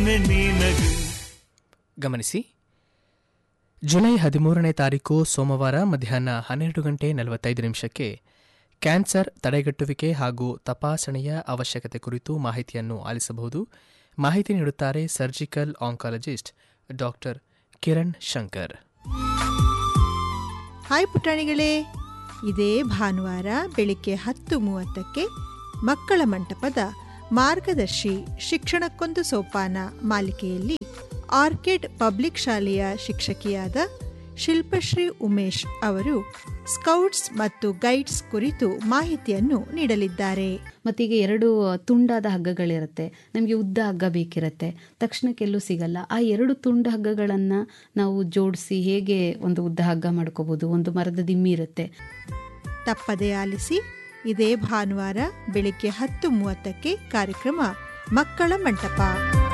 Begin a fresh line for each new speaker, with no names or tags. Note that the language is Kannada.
ನಿನಗೆ
ಗಮನಿಸಿ ಜುಲೈ ಹದಿಮೂರನೇ ತಾರೀಕು ಸೋಮವಾರ ಮಧ್ಯಾಹ್ನ ಹನ್ನೆರಡು ಗಂಟೆ ನಲವತ್ತೈದು ನಿಮಿಷಕ್ಕೆ ಕ್ಯಾನ್ಸರ್ ತಡೆಗಟ್ಟುವಿಕೆ ಹಾಗೂ ತಪಾಸಣೆಯ ಅವಶ್ಯಕತೆ ಕುರಿತು ಮಾಹಿತಿಯನ್ನು ಆಲಿಸಬಹುದು ಮಾಹಿತಿ ನೀಡುತ್ತಾರೆ surgical oncologist doctor Kiran Shankar
hi ಪುಟಾಣಿಗಳೇ ಇದೇ ಭಾನುವಾರ ಬೆಳಿಗ್ಗೆ ಹತ್ತು ಮೂವತ್ತಕ್ಕೆ ಮಕ್ಕಳ ಮಂಟಪದ ಮಾರ್ಗದರ್ಶಿ ಶಿಕ್ಷಣಕ್ಕೊಂದು ಸೋಪಾನ ಮಾಲಿಕೆಯಲ್ಲಿ ಆರ್ಕಿಡ್ ಪಬ್ಲಿಕ್ ಶಾಲೆಯ ಶಿಕ್ಷಕಿಯಾದ ಶಿಲ್ಪಶ್ರೀ ಉಮೇಶ್ ಅವರು ಸ್ಕೌಟ್ಸ್ ಮತ್ತು ಗೈಡ್ಸ್ ಕುರಿತು ಮಾಹಿತಿಯನ್ನು ನೀಡಲಿದ್ದಾರೆ
ಮತ್ತೀಗ ಎರಡು ತುಂಡಾದ ಹಗ್ಗಗಳಿರುತ್ತೆ ನಮಗೆ ಉದ್ದ ಹಗ್ಗ ಬೇಕಿರುತ್ತೆ ತಕ್ಷಣಕ್ಕೆಲ್ಲೂ ಸಿಗಲ್ಲ ಆ ಎರಡು ತುಂಡ ಹಗ್ಗಗಳನ್ನು ನಾವು ಜೋಡಿಸಿ ಹೇಗೆ ಒಂದು ಉದ್ದ ಹಗ್ಗ ಮಾಡ್ಕೋಬೋದು ಒಂದು ಮರದ ದಿಮ್ಮಿ ಇರುತ್ತೆ
ತಪ್ಪದೇ ಆಲಿಸಿ ಇದೇ ಭಾನುವಾರ ಬೆಳಿಗ್ಗೆ ಹತ್ತು ಮೂವತ್ತಕ್ಕೆ ಕಾರ್ಯಕ್ರಮ ಮಕ್ಕಳ ಮಂಟಪ